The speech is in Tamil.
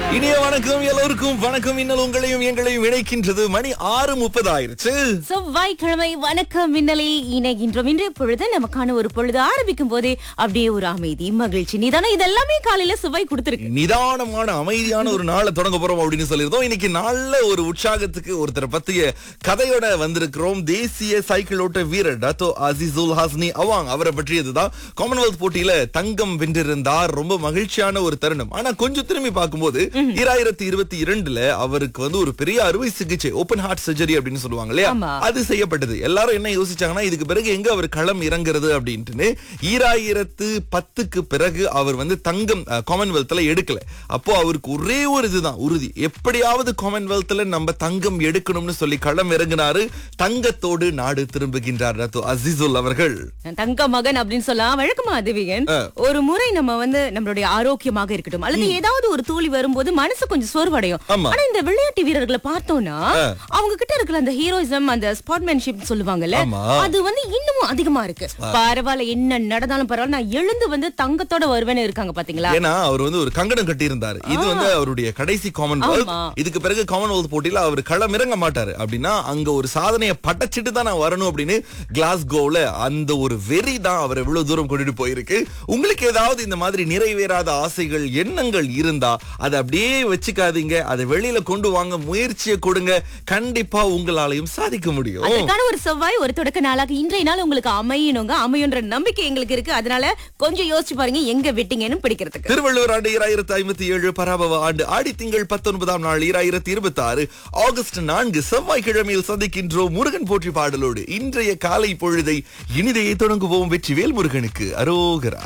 இனிய வணக்கம் எல்லோருக்கும் வணக்கம் இன்னல் உங்களையும் எங்களையும் இணைக்கின்றது மணி ஆறு முப்பது ஆயிருச்சு செவ்வாய்க்கிழமை வணக்கம் மின்னலே இணைகின்றோம் இன்றைய பொழுது நமக்கான ஒரு பொழுது ஆரம்பிக்கும் போதே அப்படியே ஒரு அமைதி மகிழ்ச்சி நிதானம் இதெல்லாமே காலையில செவ்வாய் கொடுத்திருக்கு நிதானமான அமைதியான ஒரு நாளை தொடங்க போறோம் அப்படின்னு சொல்லியிருந்தோம் இன்னைக்கு நல்ல ஒரு உற்சாகத்துக்கு ஒருத்தரை பத்திய கதையோட வந்திருக்கிறோம் தேசிய சைக்கிள் ஓட்ட வீரர் டத்தோ அசிசுல் ஹாஸ்னி அவாங் அவரை பற்றியதுதான் காமன்வெல்த் போட்டியில தங்கம் வென்றிருந்தார் ரொம்ப மகிழ்ச்சியான ஒரு தருணம் ஆனா கொஞ்சம் திரும்பி பார்க்கும்போது ஈராயிரத்தி இருபத்தி இரண்டுல அவருக்கு வந்து ஒரு பெரிய அறுவை சிகிச்சை ஓபன் ஹார்ட் சர்ஜரி அப்படின்னு சொல்லுவாங்க இல்லையா ஆமா. அது செய்யப்பட்டது எல்லாரும் என்ன யோசிச்சாங்கன்னா இதுக்கு பிறகு எங்க அவர் களம் இறங்குறது அப்படின்ட்டு ஈராயிரத்து பத்துக்கு பிறகு அவர் வந்து தங்கம் அஹ், காமன்வெல்த்ல எடுக்கல அப்போ அவருக்கு ஒரே ஒரு இதுதான் உறுதி எப்படியாவது காமன்வெல்த்ல நம்ம தங்கம் எடுக்கணும்னு சொல்லி களம் இறங்கினாரு தங்கத்தோடு நாடு திரும்புகின்றார் ரத்து அசிசுல் அவர்கள் தங்க மகன் அப்படின்னு சொல்லலாம் வழக்கமா தேவிகன் ஒரு முறை நம்ம வந்து நம்மளுடைய ஆரோக்கியமாக இருக்கட்டும் அல்லது ஏதாவது ஒரு தோல்வி வரும்போது மனசு கொஞ்சம் சோர்வடையும் ஆமா. ஆனா இந்த விளையாட்டு வீரர்களை பார்த்தோம்னா அவங்க கிட்ட இருக்கிற அந்த ஹீரோயிசம் அந்த ஸ்பாட்மேன்ஷிப் சொல்லுவாங்கல்ல ஆமா. அது வந்து இன்னமும் அதிகமா இருக்கு பரவாயில்ல என்ன நடந்தாலும் பரவாயில்ல நான் எழுந்து வந்து தங்கத்தோட வருவேன்னு இருக்காங்க பாத்தீங்களா ஏன்னா அவர் வந்து ஒரு கங்கணம் கட்டி இருந்தாரு இது வந்து அவருடைய கடைசி காமன்வெல்த் ஆமா. இதுக்கு பிறகு காமன்வெல்த் போட்டியில அவர் களம் இறங்க மாட்டாரு அப்படின்னா அங்க ஒரு சாதனையை படைச்சிட்டு தான் நான் வரணும் அப்படின்னு கிளாஸ்கோல அந்த ஒரு வெறி தான் அவர் எவ்வளவு தூரம் கொண்டுட்டு போயிருக்கு உங்களுக்கு ஏதாவது இந்த மாதிரி நிறைவேறாத ஆசைகள் எண்ணங்கள் இருந்தா அதை அப்படியே வச்சுக்காதீங்க அதை வெளியில கொண்டு வாங்க முயற்சியை கொடுங்க கண்டிப்பா உங்களாலையும் சாதிக்க முடியும் அதற்கான ஒரு செவ்வாய் ஒரு தொடக்க நாளாக இன்றைய நாள் உங்களுக்கு அமையணுங்க அமையுன்ற நம்பிக்கை எங்களுக்கு இருக்கு அதனால கொஞ்சம் யோசிச்சு பாருங்க எங்க விட்டீங்கன்னு பிடிக்கிறதுக்கு திருவள்ளுவர் ஆண்டு ஈராயிரத்தி ஐம்பத்தி ஏழு பராபவ ஆண்டு ஆடி திங்கள் பத்தொன்பதாம் நாள் ஈராயிரத்தி இருபத்தி ஆறு ஆகஸ்ட் நான்கு செவ்வாய்க்கிழமையில் சந்திக்கின்றோம் முருகன் போற்றி பாடலோடு இன்றைய காலை பொழுதை இனிதையை தொடங்குவோம் வெற்றிவேல் முருகனுக்கு அரோகரா